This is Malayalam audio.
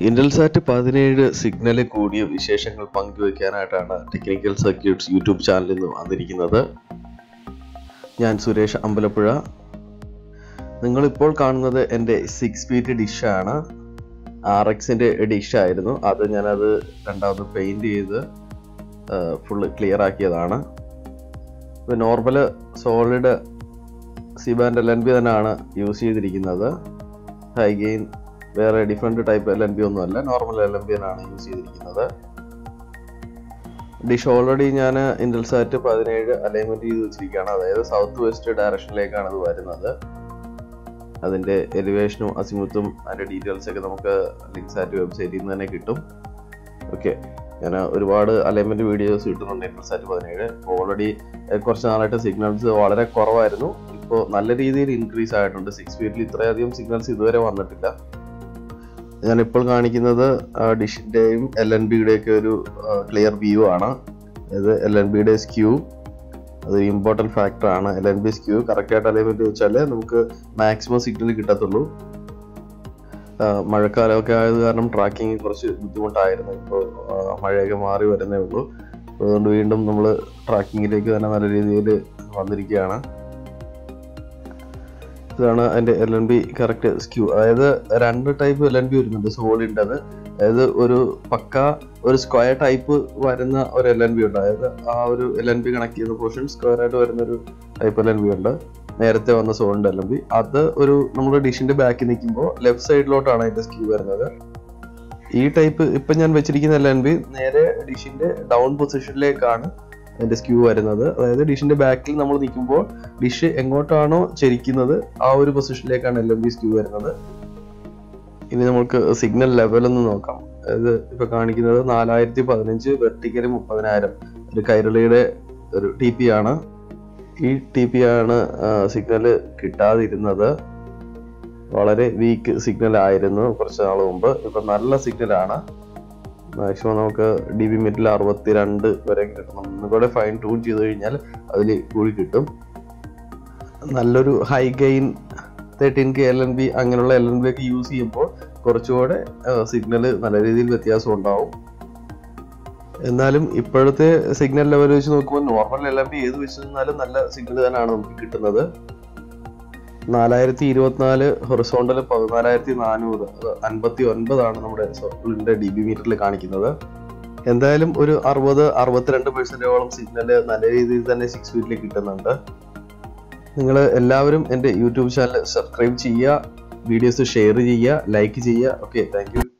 ഇന്റൽസാറ്റ് പതിനേഴ് സിഗ്നൽ കൂടിയ വിശേഷങ്ങൾ പങ്കുവയ്ക്കാനായിട്ടാണ് ടെക്നിക്കൽ സർക്യൂട്ട്സ് യൂട്യൂബ് ചാനലിൽ നിന്ന് വന്നിരിക്കുന്നത് ഞാൻ സുരേഷ് അമ്പലപ്പുഴ നിങ്ങളിപ്പോൾ കാണുന്നത് എൻ്റെ സിക്സ് ഫീറ്റ് ഡിഷാണ് ആർ എക്സിൻ്റെ ഡിഷായിരുന്നു അത് ഞാനത് രണ്ടാമത് പെയിൻറ് ചെയ്ത് ഫുള്ള് ക്ലിയർ ആക്കിയതാണ് ഇത് normal solid C band L N B തന്നെയാണ് യൂസ് ചെയ്തിരിക്കുന്നത് ഹൈ ഗെയിൻ വേറെ different type L N B ഒന്നും അല്ല നോർമൽ എൽ എൻ ബി ആണ് യൂസ് ചെയ്തിരിക്കുന്നത് ഡിഷ് ഓൾറെഡി ഞാൻ ഇൻഡൽസാറ്റ് പതിനേഴ് അലൈൻമെൻറ്റ് ചെയ്ത് വെച്ചിരിക്കുകയാണ് അതായത് സൗത്ത് വെസ്റ്റ് ഡയറക്ഷനിലേക്കാണ് ഇത് വരുന്നത് അതിൻ്റെ എലിവേഷനും അസിമുത്തും അതിൻ്റെ ഡീറ്റെയിൽസ് ഒക്കെ നമുക്ക് ലിങ്ക്സാറ്റ് വെബ്സൈറ്റിൽ നിന്ന് തന്നെ കിട്ടും ഓക്കെ ഞാൻ ഒരുപാട് അലൈൻമെൻറ്റ് വീഡിയോസ് കിട്ടുന്നുണ്ട് ഇൻഡൽസാറ്റ് പതിനേഴ് ഓൾറെഡി കുറച്ച് നാളായിട്ട് സിഗ്നൽസ് വളരെ കുറവായിരുന്നു ഇപ്പോൾ നല്ല രീതിയിൽ ഇൻക്രീസ് ആയിട്ടുണ്ട് സിക്സ് ഫീറ്റിൽ ഇത്രയധികം സിഗ്നൽസ് ഇതുവരെ വന്നിട്ടില്ല ഞാനിപ്പോൾ കാണിക്കുന്നത് ഡിഷിൻ്റെയും എൽ എൻ ബിയുടെ ഒക്കെ ഒരു ക്ലിയർ വ്യൂ ആണ് ഇത് എൽ എൻ ബിയുടെ സ്ക്യൂ അത് ഇമ്പോർട്ടൻറ്റ് ഫാക്ടർ ആണ് എൽ എൻ ബി സ്ക്യൂ കറക്റ്റായിട്ട് അലൈൻമെൻറ്റ് വെച്ചാൽ നമുക്ക് മാക്സിമം സിഗ്നൽ കിട്ടത്തുള്ളൂ മഴക്കാലമൊക്കെ ആയത് കാരണം ട്രാക്കിങ് കുറച്ച് ബുദ്ധിമുട്ടായിരുന്നു ഇപ്പോൾ മഴയൊക്കെ മാറി വരുന്നേ ഉള്ളൂ അതുകൊണ്ട് വീണ്ടും നമ്മൾ ട്രാക്കിങ്ങിലേക്ക് തന്നെ നല്ല രീതിയിൽ വന്നിരിക്കുകയാണ് ഇതാണ് അതിന്റെ L N B correct skew അതായത് രണ്ട് ടൈപ്പ് എൽ എൻ ബി വരുന്നുണ്ട് സോളിഡ് അത് അതായത് ഒരു പക്ക ഒരു സ്ക്വയർ ടൈപ്പ് വരുന്ന ഒരു എൽ എൻ ബി ഉണ്ട് അതായത് ആ ഒരു എൽ എൻ ബി കണക്ട് ചെയ്യുന്ന പോർഷൻ സ്ക്വയർ ആയിട്ട് വരുന്ന ഒരു ടൈപ്പ് എൽ എൻ ബി ഉണ്ട് നേരത്തെ വന്ന സോളിഡ് എൽ എൻ ബി അത് ഒരു നമ്മുടെ ഡിഷിന്റെ ബാക്കിൽ നിൽക്കുമ്പോൾ ലെഫ്റ്റ് സൈഡിലോട്ടാണ് അതിന്റെ സ്ക്യൂ വരുന്നത് ഈ ടൈപ്പ് ഇപ്പൊ ഞാൻ വെച്ചിരിക്കുന്ന എൽ എൻ ബി നേരെ ഡിഷിന്റെ ഡൗൺ പൊസിഷനിലേക്കാണ് അതിന്റെ സ്ക്യൂ വരുന്നത് അതായത് ഡിഷിന്റെ ബാക്കിൽ നമ്മൾ നിൽക്കുമ്പോൾ ഡിഷ് എങ്ങോട്ടാണോ ചരിക്കുന്നത് ആ ഒരു പൊസിഷനിലേക്കാണ് എൽ എം ബി സ്ക്യൂ വരുന്നത് ഇനി നമുക്ക് സിഗ്നൽ ലെവൽ ഒന്ന് നോക്കാം അതായത് ഇപ്പൊ കാണിക്കുന്നത് നാലായിരത്തി പതിനഞ്ച് വെർട്ടിക്കല് മുപ്പതിനായിരം ഒരു കൈരളിയുടെ ഒരു ടി പി ആണ് ഈ ടി പി ആണ് സിഗ്നൽ കിട്ടാതിരുന്നത് വളരെ വീക്ക് സിഗ്നൽ ആയിരുന്നു കുറച്ച് നാൾ മുമ്പ് ഇപ്പൊ നല്ല സിഗ്നലാണ് മാക്സിമം നമുക്ക് ഡി ബി മിറ്റിൽ അറുപത്തിരണ്ട് വരെ കിട്ടണം ഒന്നുകൂടെ ഫൈൻ ട്യൂൺ ചെയ്ത് കഴിഞ്ഞാൽ അതിൽ കൂടി കിട്ടും നല്ലൊരു high gain thirteen K L N B അങ്ങനെയുള്ള എൽ എൻ ബി ഒക്കെ യൂസ് ചെയ്യുമ്പോൾ കുറച്ചുകൂടെ സിഗ്നൽ നല്ല രീതിയിൽ വ്യത്യാസം ഉണ്ടാവും എന്നാലും ഇപ്പോഴത്തെ സിഗ്നൽ ലെവൽ വെച്ച് നോക്കുമ്പോൾ നോർമൽ എൽ എൻ ബി ഏത് വെച്ച് നിന്നാലും നല്ല സിഗ്നൽ തന്നെയാണ് നമുക്ക് കിട്ടുന്നത് നാലായിരത്തി ഇരുപത്തിനാല് ഹൊറിസോണ്ടൽ പതിനാലായിരത്തി നാനൂറ് അൻപത്തി ഒൻപതാണ് നമ്മുടെ സർക്കിളിന്റെ ഡി ബി മീറ്ററിൽ കാണിക്കുന്നത് എന്തായാലും ഒരു അറുപത് അറുപത്തിരണ്ട് പെർസെന്റോളം സിഗ്നൽ നല്ല രീതിയിൽ തന്നെ സിക്സ് ഫീറ്റിൽ കിട്ടുന്നുണ്ട് നിങ്ങൾ എല്ലാവരും എൻ്റെ യൂട്യൂബ് ചാനൽ സബ്സ്ക്രൈബ് ചെയ്യുക വീഡിയോസ് ഷെയർ ചെയ്യുക ലൈക്ക് ചെയ്യുക ഓക്കെ താങ്ക്